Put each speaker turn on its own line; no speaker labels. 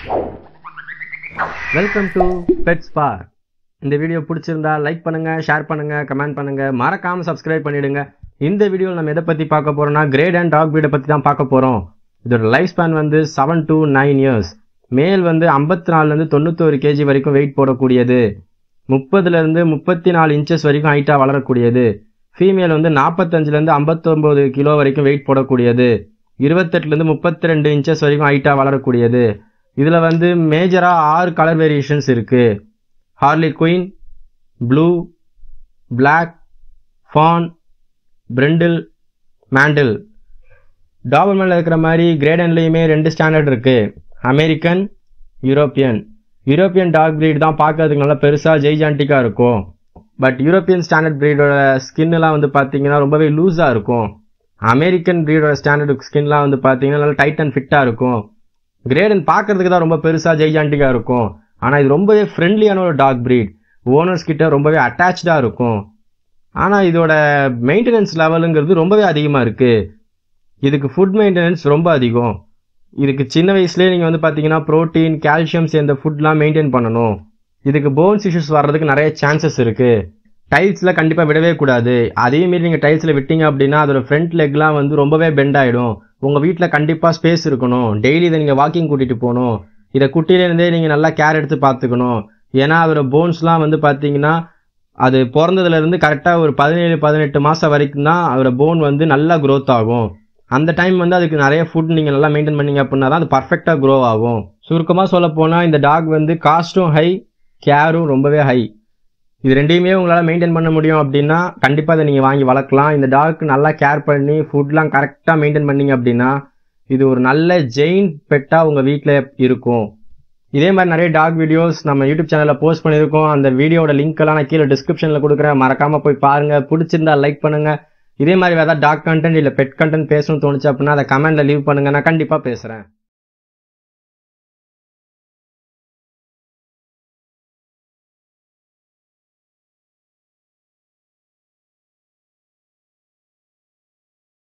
welcome to pets பார் இந்த video பிடிச்சிருந்தா like பண்ணுங்க ஷேர் பண்ணுங்க கமெண்ட் பண்ணுங்க மறக்காம சப்ஸ்கிரைப் பண்ணிடுங்க இந்த வீடியோவில் நம்ம எதை பத்தி பார்க்க போறோம்னா கிரேட் அண்ட் டாக் பீடை பத்தி தான் பார்க்க போறோம் இதோட லைஃப் ஸ்பேன் வந்து செவன் டு நைன் இயர்ஸ் மேல் வந்து ஐம்பத்தி நாலுலேருந்து தொண்ணூத்தோரு கேஜி வரைக்கும் வெயிட் போடக்கூடியது முப்பதுலேருந்து முப்பத்தி நாலு இன்ச்சஸ் வரைக்கும் ஹைட்டாக வளரக்கூடியது ஃபீமேல் வந்து நாற்பத்தஞ்சுலேருந்து ஐம்பத்தொம்போது கிலோ வரைக்கும் வெயிட் போடக்கூடியது இருபத்தெட்டுலேருந்து முப்பத்தி ரெண்டு இன்ச்சஸ் வரைக்கும் ஹைட்டாக வளரக்கூடியது இதில் வந்து மேஜராக ஆறு கலர் வேரியேஷன்ஸ் இருக்குது harlequin blue black fawn brindle mantle டாபர்மேனில் இருக்கிற மாதிரி கிரேடன்லேயுமே ரெண்டு ஸ்டாண்டர்ட் இருக்குது American European European dog breed தான் பார்க்கறதுக்கு நல்லா பெருசாக ஜெய்ஜான்டிக்காக இருக்கும் பட் யூரோப்பியன் ஸ்டாண்டர்ட் ப்ரீடோட ஸ்கின்லாம் வந்து பார்த்தீங்கன்னா ரொம்பவே லூஸாக இருக்கும் அமெரிக்கன் ப்ரீடோட ஸ்டாண்டர்ட் ஸ்கின்லாம் வந்து பார்த்தீங்கன்னா நல்லா டைட் அண்ட் ஃபிட்டாக இருக்கும் கிரேடன் பார்க்கறதுக்கு தான் ரொம்ப பெருசாக ஜெய்ஜான்டிக்காக இருக்கும் ஆனால் இது ரொம்பவே ஃப்ரெண்ட்லியான ஒரு டாக் breed ஓனர்ஸ் கிட்ட ரொம்பவே அட்டாச்சாக இருக்கும் ஆனால் இதோட மெயின்டெனன்ஸ் லெவலுங்கிறது ரொம்பவே அதிகமாக இருக்குது இதுக்கு ஃபுட் மெயின்டெனன்ஸ் ரொம்ப அதிகம் இதுக்கு சின்ன வயசுலேயே நீங்கள் வந்து பார்த்தீங்கன்னா ப்ரோட்டீன் கால்சியம் சேர்ந்த ஃபுட்லாம் மெயின்டைன் பண்ணணும் இதுக்கு போன்ஸ் இஷ்யூஸ் வர்றதுக்கு நிறைய சான்சஸ் இருக்குது டைல்ஸில் கண்டிப்பாக விடவே கூடாது அதே மாரி நீங்கள் டைல்ஸில் விட்டீங்க அப்படின்னா அதோட ஃப்ரண்ட் லெக்லாம் வந்து ரொம்பவே பெண்ட் ஆகிடும் உங்கள் வீட்டில் கண்டிப்பாக ஸ்பேஸ் இருக்கணும் டெய்லி இதை நீங்கள் வாக்கிங் கூட்டிகிட்டு போகணும் இதை குட்டியிலேருந்தே நீங்கள் நல்லா கேர் எடுத்து பார்த்துக்கணும் ஏன்னா அதோட போன்ஸ்லாம் வந்து பார்த்தீங்கன்னா அது பிறந்ததுலேருந்து கரெக்டாக ஒரு பதினேழு பதினெட்டு மாதம் வரைக்கும் தான் அதோட போன் வந்து நல்லா growth ஆகும் அந்த டைம் வந்து அதுக்கு நிறைய ஃபுட் நீங்கள் நல்லா மெயின்டைன் பண்ணீங்க அப்படின்னா தான் அது பர்ஃபெக்டாக க்ரோ ஆகும் சுருக்கமாக சொல்ல போனால் இந்த டாக் வந்து காஸ்ட்டும் ஹை கேரும் ரொம்பவே ஹை இது ரெண்டையுமே உங்களால் மெயின்டைன் பண்ண முடியும் அப்படின்னா கண்டிப்பாக அதை நீங்கள் வாங்கி வளர்க்கலாம் இந்த டாக்கு நல்லா கேர் பண்ணி ஃபுட்லாம் கரெக்டாக மெயின்டைன் பண்ணீங்க அப்படின்னா இது ஒரு நல்ல ஜெயின் பெட்டாக உங்கள் வீட்டில் இருக்கும் இதே மாதிரி நிறைய டாக் வீடியோஸ் நம்ம யூடியூப் சேனலில் போஸ்ட் பண்ணியிருக்கோம் அந்த வீடியோட லிங்க் எல்லாம் நான் கீழே டிஸ்கிரிப்ஷனில் கொடுக்குறேன் மறக்காம போய் பாருங்க பிடிச்சிருந்தா லைக் பண்ணுங்க இதே மாதிரி வேறு ஏதாவது டாக் கண்டென்ட் இல்லை பெட் கண்டென்ட் பேசணும்னு தோணுச்சு அப்படின்னா அதை கமெண்ட்ல லீவ் பண்ணுங்க நான் கண்டிப்பாக பேசுகிறேன்